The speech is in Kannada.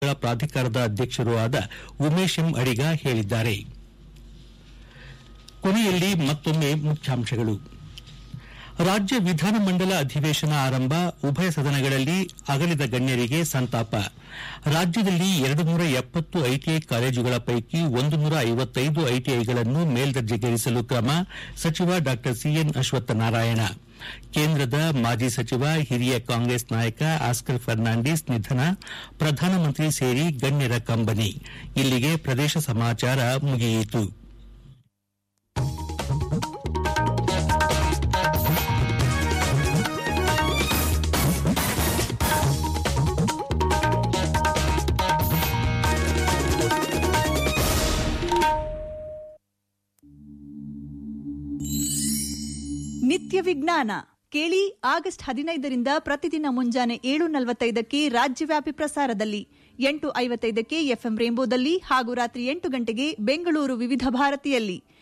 ವ್ಯವಹಾರಗಳ ಪ್ರಾಧಿಕಾರದ ಅಧ್ಯಕ್ಷರೂ ಆದ ಉಮೇಶ್ ಎಂ ಅಡಿಗ ಹೇಳಿದ್ದಾರೆ ಕೊನೆಯಲ್ಲಿ ಮತ್ತೊಮ್ಮೆ ಮುಖ್ಯಾಂಶಗಳು ರಾಜ್ಯ ವಿಧಾನಮಂಡಲ ಅಧಿವೇಶನ ಆರಂಭ ಉಭಯ ಸದನಗಳಲ್ಲಿ ಅಗಲಿದ ಗಣ್ಯರಿಗೆ ಸಂತಾಪ ರಾಜ್ಯದಲ್ಲಿ ಎರಡು ನೂರ ಎಪ್ಪತ್ತು ಐಟಿಐ ಕಾಲೇಜುಗಳ ಪೈಕಿ ಒಂದು ನೂರ ಐವತ್ತೈದು ಐಟಿಐಗಳನ್ನು ಮೇಲ್ದರ್ಜೆಗೇರಿಸಲು ಕ್ರಮ ಸಚಿವ ಡಾ ಸಿಎನ್ ಅಶ್ವತ್ಥನಾರಾಯಣ ಕೇಂದ್ರದ ಮಾಜಿ ಸಚಿವ ಹಿರಿಯ ಕಾಂಗ್ರೆಸ್ ನಾಯಕ ಆಸ್ಕರ್ ಫರ್ನಾಂಡಿಸ್ ನಿಧನ ಪ್ರಧಾನಮಂತ್ರಿ ಸೇರಿ ಗಣ್ಯರ ಕಂಬನಿ ಇಲ್ಲಿಗೆ ಪ್ರದೇಶ ಸಮಾಚಾರ ಮುಗಿಯಿತು ನಿತ್ಯ ವಿಜ್ಞಾನ ಕೇಳಿ ಆಗಸ್ಟ್ ಹದಿನೈದರಿಂದ ಪ್ರತಿದಿನ ಮುಂಜಾನೆ ಏಳು ನಲವತ್ತೈದಕ್ಕೆ ರಾಜ್ಯವ್ಯಾಪಿ ಪ್ರಸಾರದಲ್ಲಿ ಎಂಟು ಐವತ್ತೈದಕ್ಕೆ ಎಫ್ಎಂ ರೇಂಬೋದಲ್ಲಿ ಹಾಗೂ ರಾತ್ರಿ ಎಂಟು ಗಂಟೆಗೆ ಬೆಂಗಳೂರು ವಿವಿಧ ಭಾರತಿಯಲ್ಲಿ